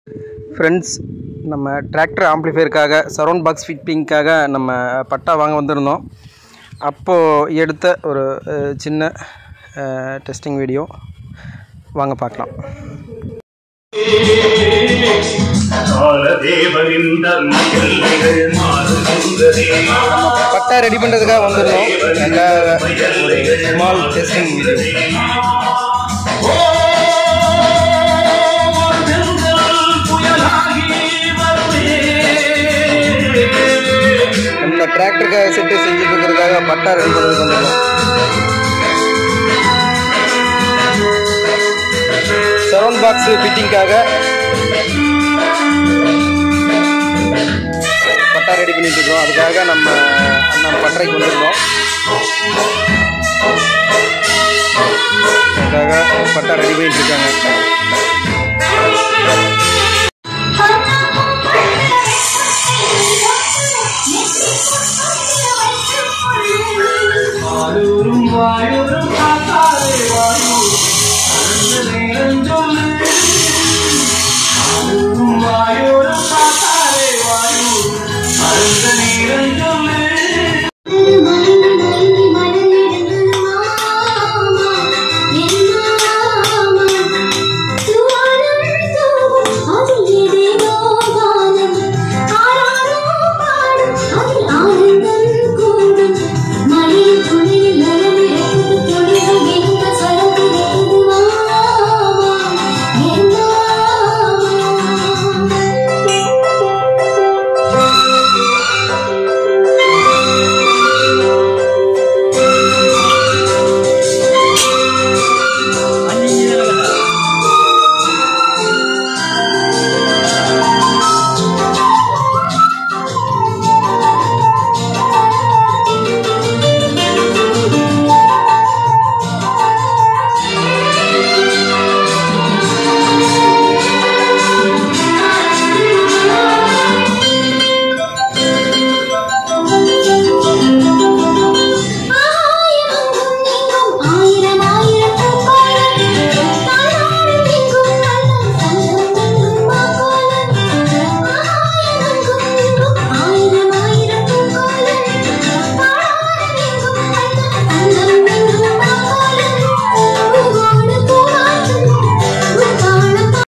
friends நம்ம tractor ஆம்ப்ளிஃபையருக்காக surround box ஃபிட்டிங்க்காக நம்ம பட்டா வாங்க வந்திருந்தோம் அப்போது எடுத்த ஒரு அஹ், சின்ன டெஸ்டிங் வீடியோ வாங்க பார்க்கலாம் காலதேவனின் தன்மைகள் மாறுகின்றதே பட்டா ரெடி பண்ணுறதுக்காக வந்திருந்தோம் அதுக்காக ஒரு ஸ்மால் டெஸ்டிங் வீடியோ நம்ம டிராக்டருக்காக செட்டு செஞ்சு கொடுக்கறதுக்காக பட்டா ரெடி பண்ணுறதுக்கு வந்திருந்தோம் சரௌண்ட் பாக்ஸ் ஃபிட்டிங்காக பட்டா ரெடி பண்ணிட்டு இருக்கோம் அதுக்காக நம்ம அண்ணன் பட்டறைக்கு வந்திருந்தோம் அதுக்காக பட்டா ரெடி பண்ணிட்டு இருக்காங்க